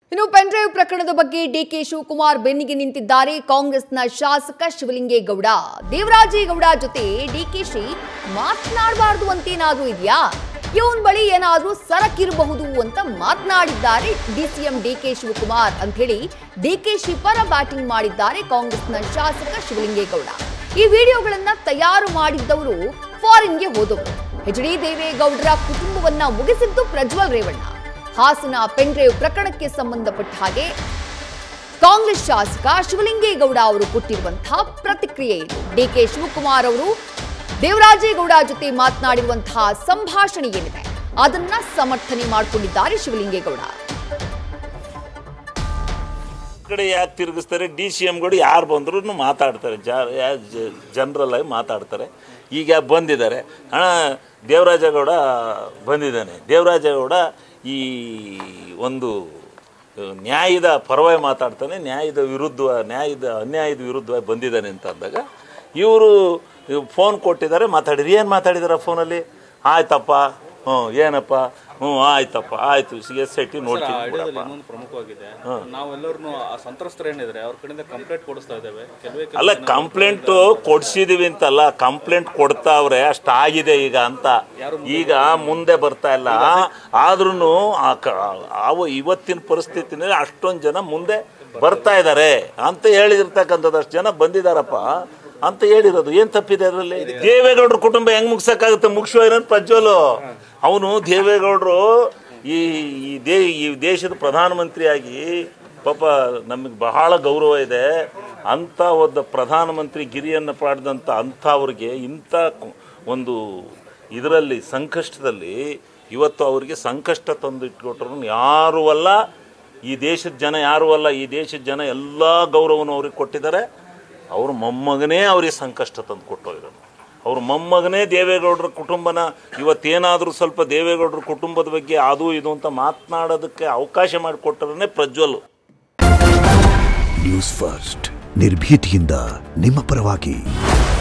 ಇನ್ನು ಪೆನ್ಡ್ರೈವ್ ಪ್ರಕರಣದ ಬಗ್ಗೆ ಡಿಕೆ ಶಿವಕುಮಾರ್ ಬೆನ್ನಿಗೆ ನಿಂತಿದ್ದಾರೆ ಕಾಂಗ್ರೆಸ್ನ ಶಾಸಕ ಶಿವಲಿಂಗೇಗೌಡ ದೇವರಾಜೇಗೌಡ ಜೊತೆ ಡಿಕೆಶಿ ಮಾತನಾಡಬಾರ್ದು ಅಂತೇನಾದ್ರೂ ಇದೆಯಾ ಇವನ್ ಬಳಿ ಏನಾದ್ರೂ ಸರಕಿರಬಹುದು ಅಂತ ಮಾತನಾಡಿದ್ದಾರೆ ಡಿಸಿಎಂ ಡಿಕೆ ಶಿವಕುಮಾರ್ ಅಂತ ಹೇಳಿ ಡಿಕೆಶಿ ಪರ ಬ್ಯಾಟಿಂಗ್ ಮಾಡಿದ್ದಾರೆ ಕಾಂಗ್ರೆಸ್ನ ಶಾಸಕ ಶಿವಲಿಂಗೇಗೌಡ ಈ ವಿಡಿಯೋಗಳನ್ನ ತಯಾರು ಮಾಡಿದ್ದವರು ಫಾರಿನ್ಗೆ ಹೋದವರು ಎಚ್ ಡಿ ದೇವೇಗೌಡರ ಕುಟುಂಬವನ್ನ ಮುಗಿಸಿದ್ದು ಪ್ರಜ್ವಲ್ ರೇವಣ್ಣ ಹಾಸನ ಪೆನ್ಡ್ರೈವ್ ಪ್ರಕರಣಕ್ಕೆ ಸಂಬಂಧಪಟ್ಟ ಹಾಗೆ ಕಾಂಗ್ರೆಸ್ ಶಾಸಕ ಶಿವಲಿಂಗೇಗೌಡ ಅವರು ಕೊಟ್ಟಿರುವಂತಹ ಪ್ರತಿಕ್ರಿಯೆ ಇದು ಡಿಕೆ ಶಿವಕುಮಾರ್ ಅವರು ದೇವರಾಜೇಗೌಡ ಜೊತೆ ಮಾತನಾಡಿರುವಂತಹ ಸಂಭಾಷಣೆ ಏನಿದೆ ಅದನ್ನ ಸಮರ್ಥನೆ ಮಾಡಿಕೊಂಡಿದ್ದಾರೆ ಶಿವಲಿಂಗೇಗೌಡ ಕಡೆ ಯಾಕೆ ತಿರುಗಿಸ್ತಾರೆ ಡಿ ಸಿ ಎಮ್ಗಳು ಯಾರು ಬಂದ್ರು ಮಾತಾಡ್ತಾರೆ ಜನರಲ್ ಆಗಿ ಮಾತಾಡ್ತಾರೆ ಈಗ ಬಂದಿದ್ದಾರೆ ಹಣ ದೇವರಾಜೇಗೌಡ ಬಂದಿದ್ದಾನೆ ದೇವರಾಜೇಗೌಡ ಈ ಒಂದು ನ್ಯಾಯದ ಪರವಾಗಿ ಮಾತಾಡ್ತಾನೆ ನ್ಯಾಯದ ವಿರುದ್ಧ ನ್ಯಾಯದ ಅನ್ಯಾಯದ ವಿರುದ್ಧವಾಗಿ ಬಂದಿದ್ದಾನೆ ಅಂತ ಅಂದಾಗ ಇವರು ಫೋನ್ ಕೊಟ್ಟಿದ್ದಾರೆ ಮಾತಾಡಿರಿ ಏನು ಮಾತಾಡಿದಾರೆ ಫೋನಲ್ಲಿ ಆಯ್ತಪ್ಪ ಹ್ಞೂ ಏನಪ್ಪ ಹ್ಞೂ ಆಯ್ತಪ್ಪ ಆಯ್ತು ಎಸ್ ಐ ಟಿ ನೋಡ್ತೀನಿ ಆಡಿಯೋದಲ್ಲಿ ಬಿಡಪ್ಪ. ಇನ್ನೊಂದು ಪ್ರಮುಖವಾಗಿದೆ ನಾವೆಲ್ಲರೂ ಆ ಸಂತ್ರಸ್ತರು ಏನಿದ್ರೆ ಅವ್ರ ಕಡೆಯಿಂದ ಕಂಪ್ಲೇಂಟ್ ಕೊಡಿಸ್ತಾ ಇದ್ದೇವೆ ಕೆಲವೇ ಕೆಲವು ಅಲ್ಲ ಜನ ಕಂಪ್ಲೇಂಟ್ ಕೊಡ್ಸಿದೀವಿ ಅಂತಲ್ಲ ಕಂಪ್ಲೇಂಟ್ ಕೊಡ್ತಾವ್ರೆ ಅಷ್ಟಾಗಿದೆ ಈಗ ಅಂತ ಈಗ ಮುಂದೆ ಬರ್ತಾ ಇಲ್ಲ ಆದ್ರೂ ಅವು ಇವತ್ತಿನ ಪರಿಸ್ಥಿತಿನಲ್ಲಿ ಅಷ್ಟೊಂದು ಜನ ಮುಂದೆ ಬರ್ತಾ ಇದ್ದಾರೆ ಅಂತ ಹೇಳಿರ್ತಕ್ಕಂಥದ್ದು ಅಷ್ಟು ಜನ ಬಂದಿದಾರಪ್ಪ ಅಂತ ಹೇಳಿರೋದು ಏನ್ ತಪ್ಪಿದೆ ಅದರಲ್ಲಿ ದೇವೇಗೌಡರ ಕುಟುಂಬ ಹೆಂಗ್ ಮುಗ್ಸಕ್ಕಾಗುತ್ತೆ ಮುಗಿಸುವ ಪ್ರಜ್ವಲು ಅವನು ದೇವೇಗೌಡರು ಈ ಈ ದೇ ಈ ದೇಶದ ಪ್ರಧಾನಮಂತ್ರಿಯಾಗಿ ಪಾಪ ನಮಗೆ ಬಹಳ ಗೌರವ ಇದೆ ಅಂಥ ಒಂದು ಪ್ರಧಾನಮಂತ್ರಿ ಗಿರಿಯನ್ನು ಪಾಡ್ದಂಥ ಅಂಥವ್ರಿಗೆ ಇಂಥ ಕು- ಒಂದು ಇದರಲ್ಲಿ ಸಂಕಷ್ಟದಲ್ಲಿ ಇವತ್ತು ಅವರಿಗೆ ಸಂಕಷ್ಟ ತಂದು ಇಟ್ಕೊಟ್ರು ಯಾರೂ ಅಲ್ಲ ಈ ದೇಶದ ಜನ ಯಾರೂ ಅಲ್ಲ ಈ ದೇಶದ ಜನ ಎಲ್ಲ ಗೌರವವನ್ನು ಅವ್ರಿಗೆ ಕೊಟ್ಟಿದ್ದಾರೆ ಅವ್ರ ಮೊಮ್ಮಗನೇ ಅವ್ರಿಗೆ ಸಂಕಷ್ಟ ತಂದು ಕೊಟ್ಟೋಗಿರೋದು ಅವ್ರ ಮೊಮ್ಮಗನೇ ದೇವೇಗೌಡರ ಕುಟುಂಬನ ಇವತ್ತೇನಾದರೂ ಸ್ವಲ್ಪ ದೇವೇಗೌಡರ ಕುಟುಂಬದ ಬಗ್ಗೆ ಅದು ಇದು ಅಂತ ಮಾತನಾಡೋದಕ್ಕೆ ಅವಕಾಶ ಮಾಡಿಕೊಟ್ಟರೇ ಪ್ರಜ್ವಲ್ ನ್ಯೂಸ್ ಫಸ್ಟ್ ನಿರ್ಭೀತಿಯಿಂದ ನಿಮ್ಮ ಪರವಾಗಿ